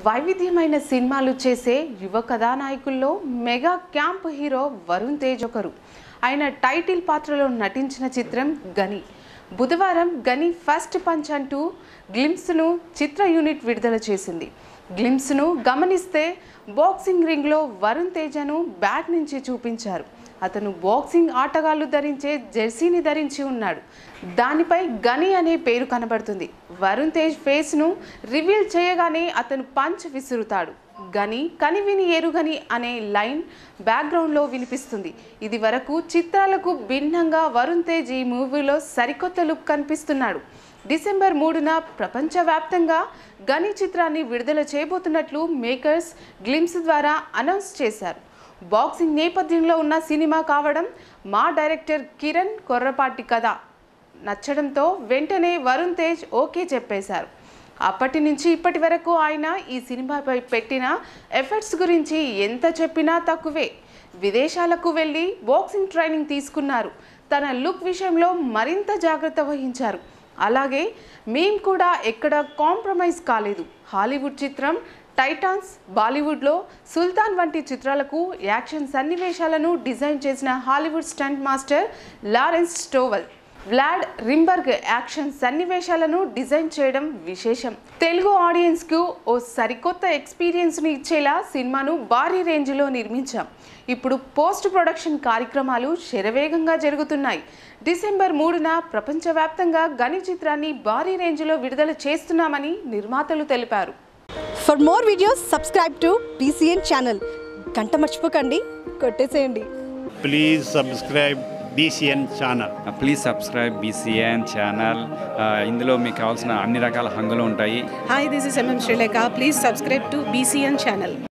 వైవిధ్యమైన సినిమాలు చేసే యువ కథానాయకుల్లో mega camp hero Varun Tej ఒకరు ఆయన టైటిల్ పాత్రలో నటించిన చిత్రం గని బుధవారం గని ఫస్ట్ పంచ్ అంటూ గ్లిమ్స్ను చిత్ర యూనిట్ విడుదల చేసింది గ్లిమ్స్ను గమనిస్తే బాక్సింగ్ రింగ్లో వరుణ్ తేజను బ్యాట్ నుంచి చూపించారు అతను బాక్సింగ్ ఆటగాళ్లు ధరించే జెర్సీని ధరించి ఉన్నాడు దానిపై గని అనే పేరు కనబడుతుంది వరుణ్ తేజ్ ఫేస్ను రివీల్ చేయగానే అతను పంచ్ విసురుతాడు గని కనివిని ఎరుగని అనే లైన్ బ్యాక్గ్రౌండ్లో వినిపిస్తుంది ఇది వరకు చిత్రాలకు భిన్నంగా వరుణ్ తేజ్ ఈ మూవీలో సరికొత్త లుక్ కనిపిస్తున్నాడు డిసెంబర్ మూడున ప్రపంచవ్యాప్తంగా గని చిత్రాన్ని విడుదల చేయబోతున్నట్లు మేకర్స్ గ్లిమ్స్ ద్వారా అనౌన్స్ చేశారు బాక్సింగ్ నేపథ్యంలో ఉన్న సినిమా కావడం మా డైరెక్టర్ కిరణ్ కొర్రపాటి కథ నచ్చడంతో వెంటనే వరుణ్ తేజ్ ఓకే చెప్పేశారు అప్పటి నుంచి ఇప్పటి వరకు ఆయన ఈ సినిమాపై పెట్టిన ఎఫర్ట్స్ గురించి ఎంత చెప్పినా తక్కువే విదేశాలకు వెళ్ళి బాక్సింగ్ ట్రైనింగ్ తీసుకున్నారు తన లుక్ విషయంలో మరింత జాగ్రత్త వహించారు అలాగే మేం కూడా ఎక్కడ కాంప్రమైజ్ కాలేదు హాలీవుడ్ చిత్రం టైటాన్స్ బాలీవుడ్లో సుల్తాన్ వంటి చిత్రాలకు యాక్షన్ సన్నివేశాలను డిజైన్ చేసిన Hollywood stunt master Lawrence Stovall Vlad Rimburg action సన్నివేశాలను డిజైన్ చేయడం విశేషం తెలుగు ఆడియన్స్కు ఓ సరికొత్త ఎక్స్పీరియన్స్ని ఇచ్చేలా సినిమాను భారీ రేంజ్లో నిర్మించాం ఇప్పుడు పోస్ట్ ప్రొడక్షన్ కార్యక్రమాలు శరవేగంగా జరుగుతున్నాయి డిసెంబర్ మూడున ప్రపంచవ్యాప్తంగా గని చిత్రాన్ని భారీ రేంజ్లో విడుదల చేస్తున్నామని నిర్మాతలు తెలిపారు for more videos subscribe to BCN channel గంట మర్చిపోకండి కొట్టేసేయండి please subscribe BCN channel please subscribe BCN channel ఇందులో మీకు కావాల్సిన అన్ని రకాల హంగులు ఉంటాయి Hi, this is MM Sri Lanka. Please subscribe to BCN channel.